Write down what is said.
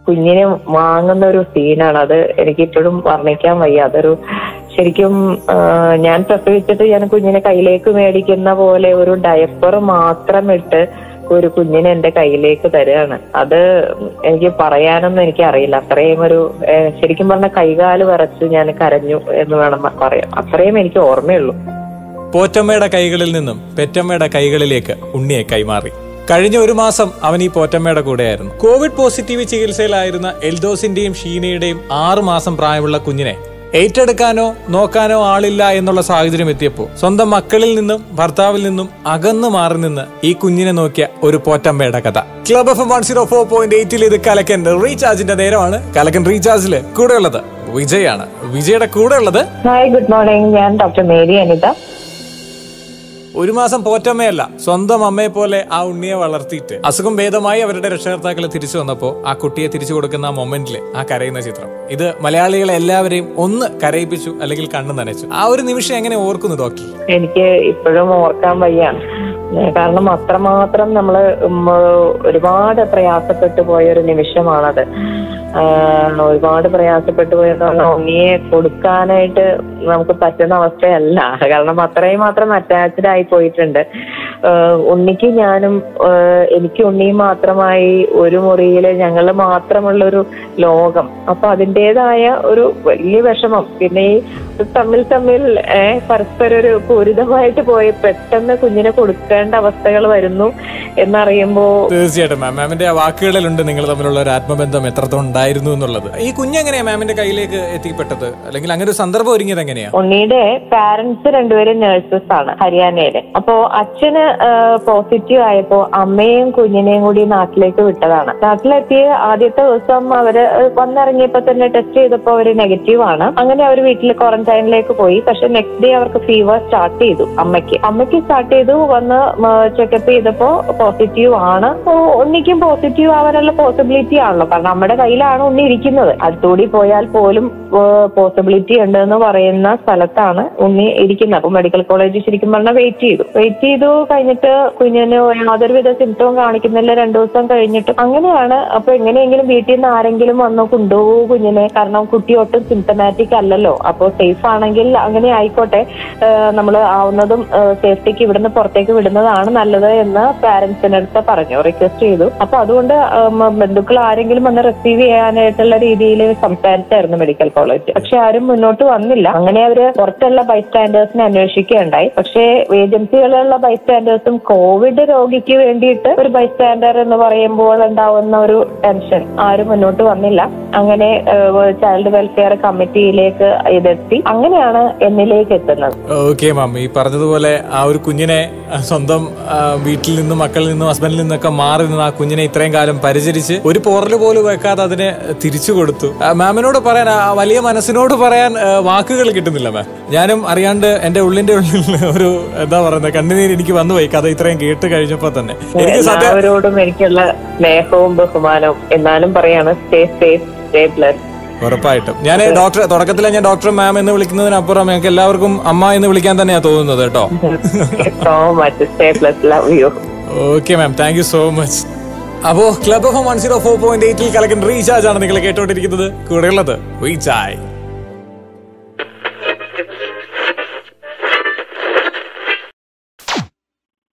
കുഞ്ഞിനെ വാങ്ങുന്ന ഒരു സീനാണ് അത് എനിക്ക് ഇപ്പോഴും വർണ്ണിക്കാൻ വയ്യ അതൊരു ശരിക്കും ആ, ഞാൻ പ്രസവിച്ചിട്ട് ഞാൻ കുഞ്ഞിനെ കയ്യിലേക്ക് മേടിക്കുന്ന പോലെ ഒരു ഡയപ്പർ മാത്രം ഇട്ട് ഒരു കുഞ്ഞിനെ എന്റെ കയ്യിലേക്ക് തരികയാണ് അത് എനിക്ക് പറയാനൊന്നും എനിക്ക് അറിയില്ല അത്രയും ഒരു ഏ, ശരിക്കും പറഞ്ഞ കൈകാല് വരച്ച് ഞാൻ കരഞ്ഞു എന്ന് വേണം പറയാം അത്രയും എനിക്ക് ഓർമ്മയുള്ളൂ പോറ്റമ്മയുടെ കൈകളിൽ നിന്നും പെറ്റമ്മയുടെ കൈകളിലേക്ക് ഉണ്ണിയെ കൈമാറി കഴിഞ്ഞ ഒരു മാസം അവൻ ഈ പോറ്റമ്മയുടെ കൂടെയായിരുന്നു കോവിഡ് പോസിറ്റീവ് ചികിത്സയിലായിരുന്ന എൽദോസിന്റെയും ഷീനയുടെയും ആറു മാസം പ്രായമുള്ള കുഞ്ഞിനെ ഏറ്റെടുക്കാനോ നോക്കാനോ ആളില്ല എന്നുള്ള സാഹചര്യം എത്തിയപ്പോൾ സ്വന്തം മക്കളിൽ നിന്നും ഭർത്താവിൽ നിന്നും അകന്നു മാറി നിന്ന് ഈ കുഞ്ഞിനെ നോക്കിയ ഒരു പോറ്റമ്മയുടെ കഥ club F one zero four point എയ്റ്റിൽ ഇത് കലക്കൻ റീചാർജിന്റെ നേരമാണ് കലക്കൻ റീചാർജില് കൂടെയുള്ളത് വിജയാണ് വിജയുടെ കൂടെയുള്ളത് ഹായ് ഗുഡ് മോർണിംഗ് ഞാൻ ഡോക്ടർ മേരി അനിത ഒരു മാസം പോറ്റമ്മയല്ല സ്വന്തം അമ്മയെ പോലെ ആ ഉണ്ണിയെ വളർത്തിയിട്ട് അസുഖം ഭേദമായി അവരുടെ രക്ഷകർത്താക്കൾ തിരിച്ചു വന്നപ്പോൾ ആ കുട്ടിയെ തിരിച്ചു കൊടുക്കുന്ന ആ മൊമെന്റിൽ ആ കരയുന്ന ചിത്രം ഇത് മലയാളികളെ എല്ലാവരെയും ഒന്ന് കരയിപ്പിച്ചു അല്ലെങ്കിൽ കണ്ണു നനച്ചു ആ ഒരു നിമിഷം എങ്ങനെ ഓർക്കുന്നു ഡോക്ടർ എനിക്ക് ഇപ്പോഴും ഓർക്കാൻ വയ്യ ഏഹ് കാരണം അത്രമാത്രം നമ്മള് ഉം, ഒരുപാട് പ്രയാസപ്പെട്ടു പോയ ഒരു നിമിഷമാണത് ആഹ് ഒരുപാട് പ്രയാസപ്പെട്ടു പോയെന്ന് പറഞ്ഞാൽ ഉണ്ണിയെ കൊടുക്കാനായിട്ട് നമുക്ക് പറ്റുന്ന അവസ്ഥയല്ല കാരണം അത്രയും മാത്രം അറ്റാച്ച്ഡ് ആയി പോയിട്ടുണ്ട് ആഹ് ഉണ്ണിക്ക് ഞാനും ആഹ് എനിക്ക് ഉണ്ണിയും മാത്രമായി ഒരു മുറിയിൽ ഞങ്ങൾ മാത്രമുള്ള ഒരു ലോകം അപ്പൊ അതിൻ്റെതായ ഒരു വലിയ വിഷമം പിന്നെ ഈ തമ്മിൽ തമ്മിൽ ഏഹ് പരസ്പരം ഒരു പൂരിതമായിട്ട് പോയി പെട്ടെന്ന് കുഞ്ഞിനെ കൊടുക്കേണ്ട അവസ്ഥകൾ വരുന്നു എന്നറിയുമ്പോ തീർച്ചയായിട്ടും മാം മാമിന്റെ ആ വാക്കുകളിലുണ്ട് നിങ്ങൾ തമ്മിലുള്ള ഒരു ആത്മബന്ധം എത്രത്തോളം ഉണ്ടായിരുന്നു എന്നുള്ളത് ഈ കുഞ്ഞെങ്ങനെയാ മാമിന്റെ കയ്യിലേക്ക് എത്തിപ്പെട്ടത് അല്ലെങ്കിൽ അങ്ങനെ ഒരു സന്ദർഭം ഒരുങ്ങിയത് എങ്ങനെയാ ഉണ്ണിയുടെ പാരന്റ്സ് രണ്ടുപേരും നഴ്സസ് ആണ് ഹരിയാനയില് അപ്പോ അച്ഛന് പോസിറ്റീവ് ആയപ്പോ അമ്മയും കുഞ്ഞിനെയും കൂടി നാട്ടിലേക്ക് വിട്ടതാണ് നാട്ടിലെത്തിയ ആദ്യത്തെ ദിവസം അവര് വന്നിറങ്ങിയപ്പോ തന്നെ ടെസ്റ്റ് ചെയ്തപ്പോ അവര് നെഗറ്റീവ് ആണ് അങ്ങനെ അവർ വീട്ടിൽ ക്വാറന്റൈനിലേക്ക് പോയി പക്ഷെ നെക്സ്റ്റ് ഡേ അവർക്ക് ഫീവർ സ്റ്റാർട്ട് ചെയ്തു അമ്മയ്ക്ക് അമ്മയ്ക്ക് സ്റ്റാർട്ട് ചെയ്തു വന്ന് ചെക്കപ്പ് ചെയ്തപ്പോ പോസിറ്റീവ് ആണ് അപ്പോ ഉണ്ണിക്കും പോസിറ്റീവ് ആവാനുള്ള പോസിബിലിറ്റി ആണല്ലോ കാരണം നമ്മുടെ കയ്യിലാണ് ഉണ്ണി ഇരിക്കുന്നത് അടുത്തുകൂടി പോയാൽ പോലും പോസിബിലിറ്റി ഉണ്ട് എന്ന് പറയുന്ന സ്ഥലത്താണ് ഉണ്ണി ഇരിക്കുന്നത് അപ്പൊ മെഡിക്കൽ കോളേജിൽ ശരിക്കും പറഞ്ഞാൽ വെയിറ്റ് ചെയ്തു വെയിറ്റ് ചെയ്തു കഴിഞ്ഞിട്ട് കുഞ്ഞിന് യാതൊരുവിധ സിംറ്റവും കാണിക്കുന്നില്ല രണ്ടു ദിവസം കഴിഞ്ഞിട്ട് അങ്ങനെയാണ് അപ്പൊ എങ്ങനെയെങ്കിലും വീട്ടിൽ നിന്ന് ആരെങ്കിലും വന്ന് കൊണ്ടുപോകൂ കുഞ്ഞിനെ കാരണം കുട്ടി ഒട്ടും സിംറ്റമാറ്റിക് അല്ലല്ലോ അപ്പോൾ സേഫ് ആണെങ്കിൽ അങ്ങനെ ആയിക്കോട്ടെ നമ്മൾ ആവുന്നതും സേഫ്റ്റിക്ക് ഇവിടുന്ന് പുറത്തേക്ക് വിടുന്നതാണ് നല്ലത് എന്ന് പാരന്റ്സിന്റെ അടുത്ത് പറഞ്ഞു റിക്വസ്റ്റ് ചെയ്തു അപ്പൊ അതുകൊണ്ട് ഉം, ബന്ധുക്കൾ ആരെങ്കിലും വന്ന് റിസീവ് ചെയ്യാനായിട്ടുള്ള രീതിയിൽ സംസാരിച്ചായിരുന്നു മെഡിക്കൽ കോളേജ് പക്ഷെ ആരും മുന്നോട്ട് വന്നില്ല അങ്ങനെ അവര് പുറത്തുള്ള ബൈസ്റ്റാൻഡേഴ്സിനെ അന്വേഷിക്കുകയുണ്ടായി പക്ഷേ ഏജൻസികളിലുള്ള ബൈസ്റ്റാൻഡേഴ്സും കോവിഡ് രോഗിക്ക് വേണ്ടിയിട്ട് ഒരു ബൈസ്റ്റാൻഡർ എന്ന് പറയുമ്പോൾ ഉണ്ടാവുന്ന ഒരു ടെൻഷൻ ആരും മുന്നോട്ട് വന്നില്ല അങ്ങനെ ചൈൽഡ് വെൽഫെയർ കമ്മിറ്റിയിലേക്ക് ഇതെത്തി അങ്ങനെയാണ് എന്നിലേക്ക് എത്തുന്നത് ഓക്കെ മാം ഈ പറഞ്ഞതുപോലെ ആ ഒരു കുഞ്ഞിനെ ആ, സ്വന്തം ആ, വീട്ടിൽ നിന്നും മക്കളിൽ നിന്നും ഹസ്ബൻഡിൽ നിന്നൊക്കെ മാറി നിന്ന് ആ കുഞ്ഞിനെ ഇത്രയും കാലം പരിചരിച്ച് ഒരു പോറല് പോലും വെക്കാതെ അതിനെ തിരിച്ചു കൊടുത്തു ആ, മാമിനോട് പറയാൻ ആ വലിയ മനസ്സിനോട് പറയാൻ ആ, വാക്കുകൾ കിട്ടുന്നില്ല മാം ഞാനും അറിയാണ്ട് എന്റെ ഉള്ളിന്റെ ഉള്ളിൽ ഒരു എന്താ പറയുന്നത് കണ്ണുനീര് എനിക്ക് വന്നു പോയി കഥ ഇത്രയും കേട്ട് കഴിഞ്ഞപ്പോ തന്നെ എനിക്ക് സത്യം എല്ലാവരോടും എനിക്കുള്ള സ്നേഹവും ബഹുമാനവും എന്നാലും പറയാണ് സ്റ്റേ സേഫ് സ്റ്റേ ബ്ലഡ് ഉറപ്പായിട്ടും ഞാൻ ഡോക്ടർ തുടക്കത്തിലെ ഞാൻ ഡോക്ടർ മാം എന്ന് വിളിക്കുന്നതിനപ്പുറം ഞങ്ങൾക്ക് എല്ലാവർക്കും അമ്മ എന്ന് വിളിക്കാൻ തന്നെയാ തോന്നുന്നത് കേട്ടോ so much stay blood love you okay ma'am thank you so much അപ്പോ club of one zero four point എയ്റ്റിൽ കലക്കൻ റീചാർജ് ആണ് നിങ്ങൾ കേട്ടോണ്ടിരിക്കുന്നത് കൂടെയുള്ളത് റീചാർജ്